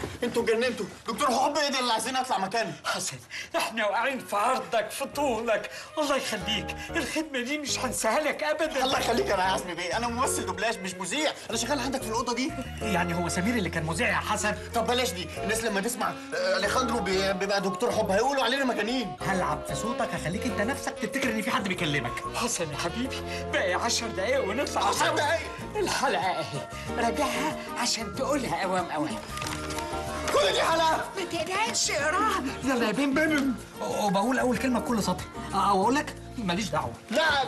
انتوا اتجننتوا دكتور حب ايه ده اللي عايزين اطلع مكانه حسن احنا واقعين في عرضك في طولك الله يخليك الخدمه دي مش هنساها لك ابدا الله يخليك انا يا عزمي بيه انا ممثل دوبلاج مش مذيع انا شغال عندك في الاوضه دي يعني هو سمير اللي كان مذيع يا حسن طب بلاش دي الناس لما تسمع آه، اليخاندرو بي- بيبقى دكتور حب هيقولوا علينا مجانين هلعب في صوتك هخليك انت نفسك تفتكر ان في حد بيكلمك حسن يا حبيبي باقي عشر دقايق ونطلع عشر سوا. دقايق؟ الحلقه اهي راجعها عشان تقولها اوام اوام كل دي حلقه ما تقلقش اقراها يلا يا بيم بيم وبقول اول كلمه بكل سطر او اقول لك ماليش دعوه لا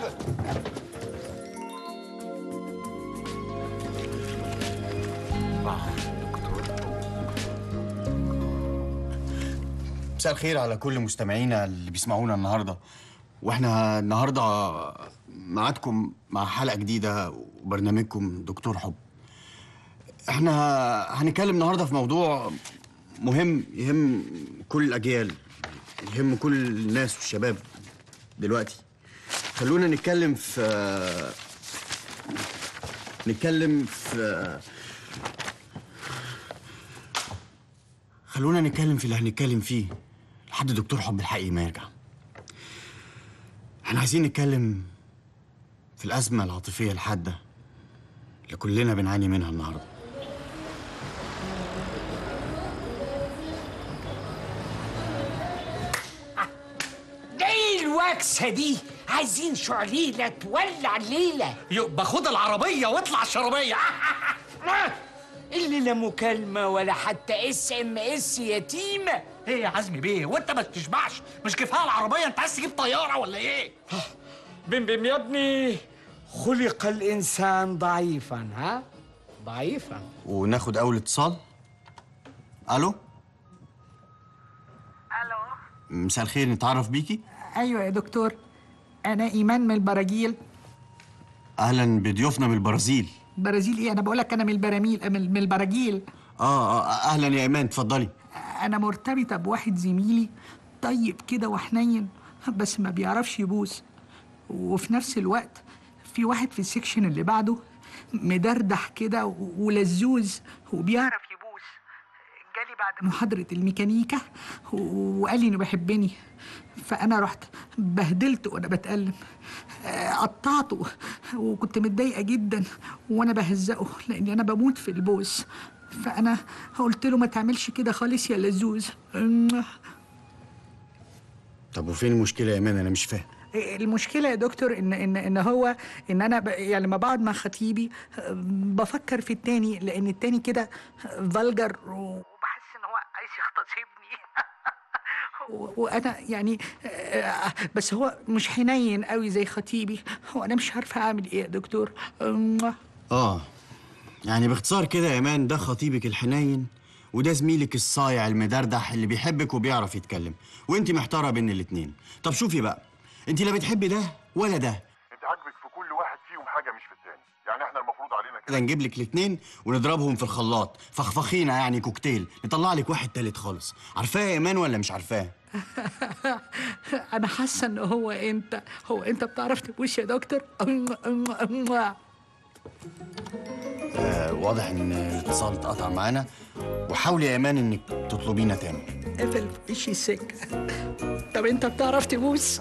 مساء الخير على كل مستمعينا اللي بيسمعونا النهارده واحنا النهارده معادكم مع حلقه جديده وبرنامجكم دكتور حب احنا هنتكلم النهارده في موضوع مهم يهم كل الاجيال يهم كل الناس والشباب دلوقتي خلونا نتكلم في نتكلم في خلونا نتكلم في اللي هنتكلم فيه لحد دكتور حب الحقيقي ما يرجع احنا عايزين نتكلم في الأزمة العاطفية الحادة اللي كلنا بنعاني منها النهارده ايه الوكسه دي عايزين شعليله تولع الليله يبقى خد العربيه واطلع الشربيه اللي لا مكالمه ولا حتى اس ام اس يتيمه ايه يا عزمي بيه وانت ما بتشبعش مش كفايه العربيه انت عايز تجيب طياره ولا ايه بم بم يا ابني خلق الانسان ضعيفا ها ضعيفا وناخد أول اتصال ألو الو مساء الخير نتعرف بيكي ايوه يا دكتور انا ايمان من البراجيل أهلا بضيوفنا من البرازيل برازيل ايه انا بقول لك انا من البراميل من من البراجيل آه, آه أهلا يا إيمان اتفضلي انا مرتبطه بواحد زميلي طيب كده وحنين بس ما بيعرفش يبوس وفي نفس الوقت في واحد في السكشن اللي بعده مدردح كده و- ولزوز وبيعرف يبوس جالي بعد محاضرة الميكانيكا و- وقال لي انه بيحبني فانا رحت بهدلته وانا بتألم آه، قطعته وكنت متضايقة جدا وانا بهزقه لاني انا بموت في البوس فانا قلت له ما تعملش كده خالص يا لزوز طب وفين المشكلة يا إيمان أنا مش فاهم المشكله يا دكتور ان ان ان هو ان انا ب... يعني لما بقعد مع خطيبي آه، بفكر في التاني لان التاني كده فالجر وبحس ان هو عايز يغتصبني و- وانا يعني آه، بس هو مش حنين قوي زي خطيبي وانا مش عارفه اعمل ايه يا دكتور أم. آه يعني باختصار كده يا إيمان ده خطيبك الحنين وده زميلك الصايع المدردح اللي بيحبك وبيعرف يتكلم وانت محتاره بين الاتنين طب شوفي بقى انت لا بتحبي ده ولا ده انت عاجبك في كل واحد فيهم حاجه مش في التاني يعني احنا المفروض علينا كده كده نجيب لك الاتنين ونضربهم في الخلاط فخفخينا يعني كوكتيل نطلع لك واحد تالت خالص عارفاه يا ايمان ولا مش عارفاه انا حاسه ان هو انت هو انت بتعرف تبوش يا دكتور أم أم أم. آه واضح ان الاتصال اتقطع معانا وحاولي يا ايمان انك تطلبينا تاني قفل في وشي السكه طب انت بتعرف تبوس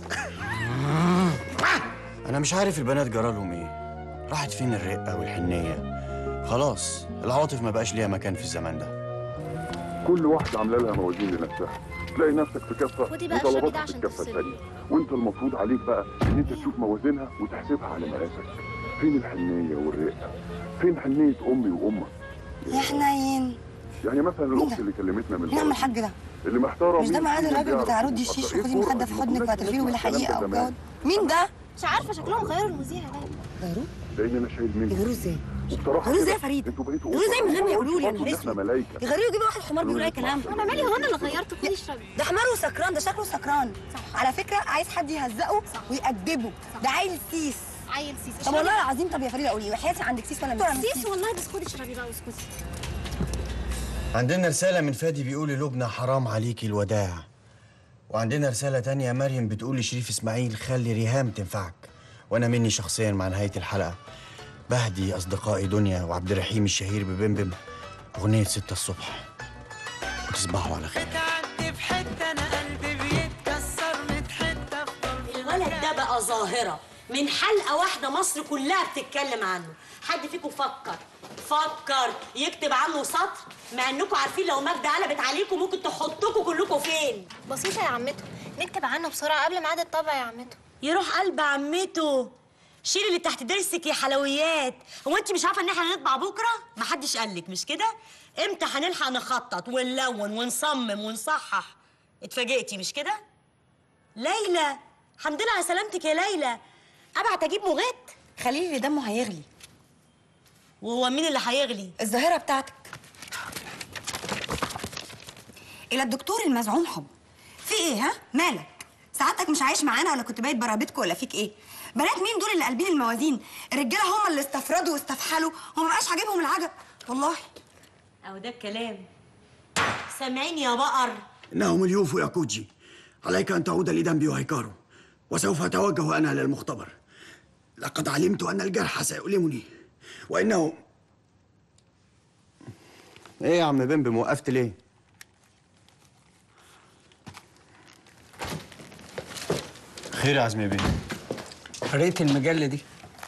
انا مش عارف البنات جرالهم ايه راحت فين الرقه والحنيه خلاص العواطف ما بقاش ليها مكان في الزمان ده كل واحده عامله لها موازين لنفسها تلاقي نفسك في كفه خدي بقى الشاي ده وطلباتك في عشان الكفه تفصلي. الثانيه وانت المفروض عليك بقى ان انت تشوف موازينها وتحسبها على مقاسك فين الحنيه والرقه فين حنيه امي وامك يا حنين يعني مثلا مين الاخت ده؟ اللي كلمتنا من مين عم بره الحاج ده؟ اللي محتاره مش ده مين ميعاد فيهم الراجل بيعرف بتاع رد يبص. الشيش إيه وخدي الفرق؟ المخدة في حضنك المفروض واعترفي له نسمع الكلام بالحقيقة ده أو زمان. جود مين ده؟ مش عارفه شكلهم غيروا المذيع يا باين غيروه؟ لان انا شايل منك يغيروه ازاي؟ وبصراحه غيروه ازاي يا كده فريد؟ انتوا بقيتوا غيروه ازاي من غير ما أسرة. يقولوا لي يا برضه نهار احنا اسود ملايكه يغيروه يجيبوا واحد حمار بيقول اي كلام انا مالي هو انا اللي غيرته خدي اشربي ده حمار وسكران ده شكله سكران على فكرة عايز حد يهزقه ويأدبه ده عيل سيس عيل سيس طب اشربي. والله العظيم طب يا فريدة قولي وحياتي عندك سيس ولا مش سيس والله بس خدي اشربي بقى واسكتي عندنا رسالة من فادي بيقول للبنى حرام عليكي الوداع وعندنا رسالة تانية مريم بتقول لشريف إسماعيل خلي ريهام تنفعك وأنا مني شخصيا مع نهاية الحلقة بهدي أصدقائي دنيا وعبد الرحيم الشهير ببمبم أغنية ستة الصبح تصبحوا على خير بتعدي في حتة أنا قلبي بيتكسر من حتة في الولد ده بقى ظاهرة من حلقة واحدة مصر كلها بتتكلم عنه حد فيكم فكر فكر يكتب عنه سطر مع انكم عارفين لو مجدة قلبت عليكم ممكن تحطكم كلكم فين بسيطة يا عمته نكتب عنه بسرعة قبل ميعاد الطبع يا عمته يروح قلب عمته شيل اللي تحت ضرسك يا حلويات هو انت مش عارفه ان احنا هنطبع بكره محدش قالك مش كده امتى هنلحق نخطط ونلون ونصمم ونصحح اتفاجئتي مش كده ليلى الحمد لله على سلامتك يا ليلى ابعت اجيب مغات خليل اللي دمه هيغلي وهو مين اللي هيغلي الظاهرة بتاعتك إلى الدكتور المزعوم حب في إيه ها؟ مالك؟ سعادتك مش عايش معانا ولا كنت بايت برابتكم ولا فيك إيه؟ بنات مين دول اللي قلبين الموازين؟ الرجالة هم اللي استفردوا واستفحلوا وما بقاش عاجبهم العجب والله اهو ده الكلام سامعين يا بقر إنه مليوف يا كوجي عليك أن تعود لدنبي وهيكارو وسوف أتوجه أنا للمختبر لقد علمت أن الجرح سيؤلمني وإنه إيه يا عم بمبم وقفت ليه؟ خير يا عزمي بيه قريت المجلة دي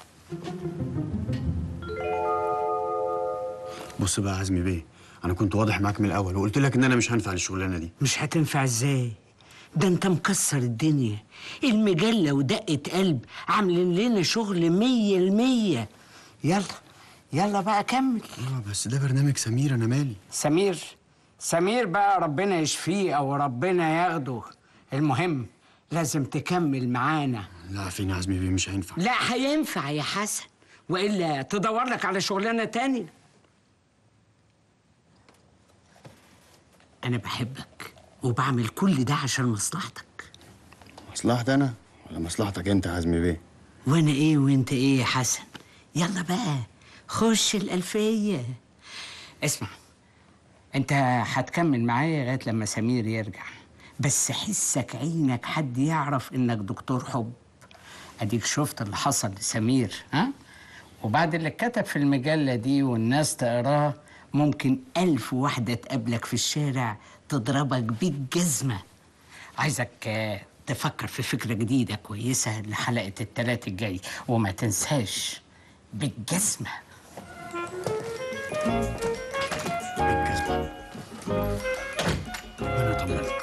بص بقى يا عزمي بيه أنا كنت واضح معاك من الأول وقلت لك إن أنا مش هنفع للشغلانة دي مش هتنفع ازاي ده انت مكسر الدنيا المجلة ودقة قلب عاملين لنا شغل مية المية يلا يلا بقى كمل آه بس ده برنامج سمير أنا مالي سمير سمير بقى ربنا يشفيه او ربنا ياخده المهم لازم تكمل معانا لا فين يا عزمي بيه مش هينفع لا هينفع يا حسن والا تدور لك على شغلانه تانية انا بحبك وبعمل كل ده عشان مصلحتك مصلحتي أنا ولا مصلحتك أنت يا عزمي بيه؟ وانا ايه وانت ايه يا حسن يلا بقى خش الالفيه اسمع انت هتكمل معايا لغايه لما سمير يرجع بس حسك عينك حد يعرف انك دكتور حب اديك شفت اللي حصل لسمير ها وبعد اللي اتكتب في المجله دي والناس تقراها ممكن ألف واحدة تقابلك في الشارع تضربك بالجزمة عايزك آه، تفكر في فكرة جديدة كويسة لحلقة التلات الجاي وما تنساش بالجزمة بالجزمة أنا طمنت